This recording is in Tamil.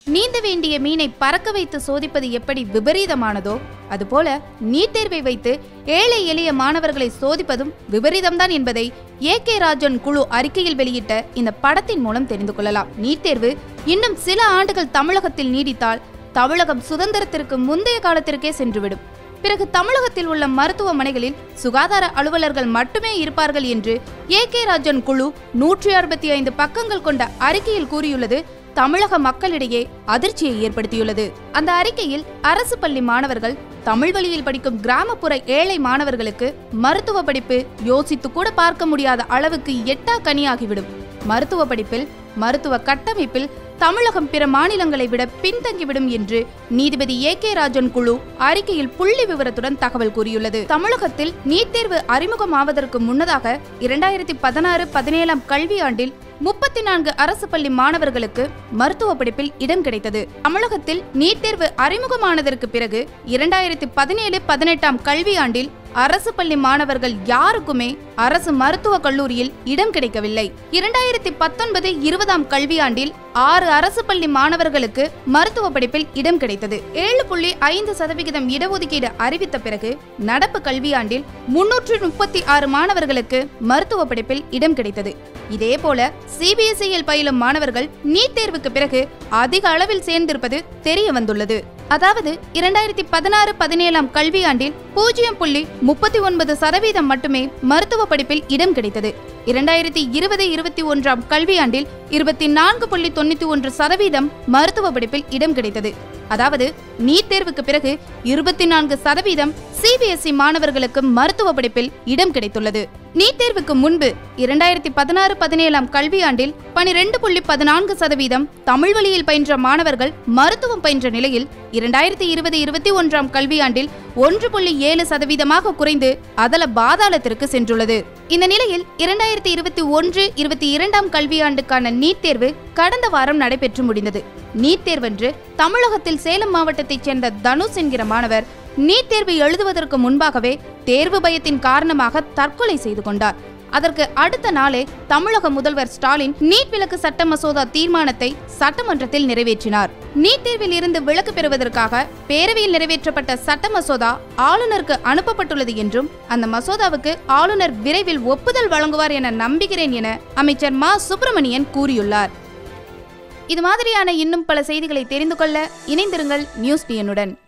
நீந்த வேண்டிய மீனை பறக்க வைத்து சோதிப்பது எப்படி விபரீதமானதோ அதுபோல நீட் தேர்வை வைத்து ஏழை எளிய மாணவர்களை சோதிப்பதும் விபரீதம்தான் என்பதை ஏ கே ராஜன் குழு அறிக்கையில் வெளியிட்ட இந்த படத்தின் மூலம் தெரிந்து கொள்ளலாம் நீட் தேர்வு இன்னும் சில ஆண்டுகள் தமிழகத்தில் நீடித்தால் தமிழகம் சுதந்திரத்திற்கு முந்தைய காலத்திற்கே சென்றுவிடும் பிறகு தமிழகத்தில் உள்ள மருத்துவமனைகளில் சுகாதார அலுவலர்கள் மட்டுமே இருப்பார்கள் என்று ஏ கே ராஜன் குழு நூற்றி அறுபத்தி ஐந்து பக்கங்கள் கொண்ட அறிக்கையில் கூறியுள்ளது தமிழக மக்களிடையே அதிர்ச்சியை ஏற்படுத்தியுள்ளது அந்த அறிக்கையில் அரசு பள்ளி மாணவர்கள் தமிழ் வழியில் படிக்கும் கிராமப்புற ஏழை மாணவர்களுக்கு மருத்துவ படிப்பு யோசித்து கூட பார்க்க முடியாத அளவுக்கு எட்டா கனியாகிவிடும் மருத்துவ படிப்பில் மருத்துவ கட்டமைப்பில் தமிழகம் பிற மாநிலங்களை விட பின்தங்கிவிடும் என்று நீதிபதி ஏ கே ராஜன் குழு அறிக்கையில் புள்ளி விவரத்துடன் தகவல் கூறியுள்ளது தமிழகத்தில் நீட் தேர்வு அறிமுகமாவதற்கு முன்னதாக இரண்டாயிரத்தி பதினாறு பதினேழாம் கல்வியாண்டில் முப்பத்தி நான்கு அரசு பள்ளி மாணவர்களுக்கு மருத்துவ படிப்பில் இடம் கிடைத்தது தமிழகத்தில் நீட் தேர்வு அறிமுகமானதற்கு பிறகு இரண்டாயிரத்தி பதினேழு பதினெட்டாம் கல்வியாண்டில் அரசு பள்ளி மாணவர்கள் யாருக்குமே அரசு மருத்துவக் கல்லூரியில் இடம் கிடைக்கவில்லை இரண்டாயிரத்தி பத்தொன்பது இருபதாம் கல்வியாண்டில் ஆறு அரசு பள்ளி மாணவர்களுக்கு மருத்துவ படிப்பில் இடம் கிடைத்தது ஏழு புள்ளி ஐந்து சதவிகிதம் இடஒதுக்கீடு அறிவித்த பிறகு நடப்பு கல்வியாண்டில் முன்னூற்று முப்பத்தி ஆறு மாணவர்களுக்கு மருத்துவ படிப்பில் இடம் கிடைத்தது இதேபோல சிபிஎஸ்இயில் பயிலும் மாணவர்கள் நீட் தேர்வுக்கு பிறகு அதிக அளவில் சேர்ந்திருப்பது தெரிய வந்துள்ளது அதாவது இரண்டாயிரத்தி பதினாறு பதினேழாம் கல்வியாண்டில் பூஜ்ஜியம் புள்ளி முப்பத்தி ஒன்பது சதவீதம் மட்டுமே மருத்துவ படிப்பில் இடம் கிடைத்தது இரண்டாயிரத்தி இருபது இருபத்தி ஒன்றாம் கல்வியாண்டில் இருபத்தி நான்கு புள்ளி தொண்ணூத்தி ஒன்று சதவீதம் மருத்துவ படிப்பில் இடம் கிடைத்தது அதாவது நீட் தேர்வுக்கு பிறகு இருபத்தி நான்கு சதவீதம் சிபிஎஸ்இ மாணவர்களுக்கு மருத்துவ படிப்பில் இடம் கிடைத்துள்ளது நீட் தேர்வுக்கு முன்பு இரண்டாயிரத்தி பதினாறு பதினேழாம் கல்வியாண்டில் பனிரெண்டு புள்ளி பதினான்கு சதவீதம் தமிழ் வழியில் பயின்ற மாணவர்கள் மருத்துவம் பயின்ற நிலையில் இரண்டாயிரத்தி இருபது இருபத்தி ஒன்றாம் கல்வியாண்டில் ஒன்று புள்ளி ஏழு சதவீதமாக குறைந்து அதல பாதாளத்திற்கு சென்றுள்ளது இந்த நிலையில் இரண்டாயிரத்தி இருபத்தி ஒன்று இருபத்தி இரண்டாம் கல்வியாண்டுக்கான நீட் தேர்வு கடந்த வாரம் நடைபெற்று முடிந்தது நீட் தேர்வன்று தமிழகத்தில் சேலம் மாவட்டத்தைச் சேர்ந்த தனுஷ் என்கிற மாணவர் நீட் தேர்வு எழுதுவதற்கு முன்பாகவே தேர்வு பயத்தின் காரணமாக தற்கொலை செய்து கொண்டார் அதற்கு அடுத்த நாளே தமிழக முதல்வர் ஸ்டாலின் நீட் விலக்கு சட்ட மசோதா தீர்மானத்தை சட்டமன்றத்தில் நிறைவேற்றினார் நீட் தேர்வில் இருந்து விலக்கு பெறுவதற்காக பேரவையில் நிறைவேற்றப்பட்ட சட்ட மசோதா ஆளுநருக்கு அனுப்பப்பட்டுள்ளது என்றும் அந்த மசோதாவுக்கு ஆளுநர் விரைவில் ஒப்புதல் வழங்குவார் என நம்புகிறேன் என அமைச்சர் மா சுப்பிரமணியன் கூறியுள்ளார் இது மாதிரியான இன்னும் பல செய்திகளை தெரிந்து கொள்ள இணைந்திருங்கள் நியூஸ் டிஎனுடன்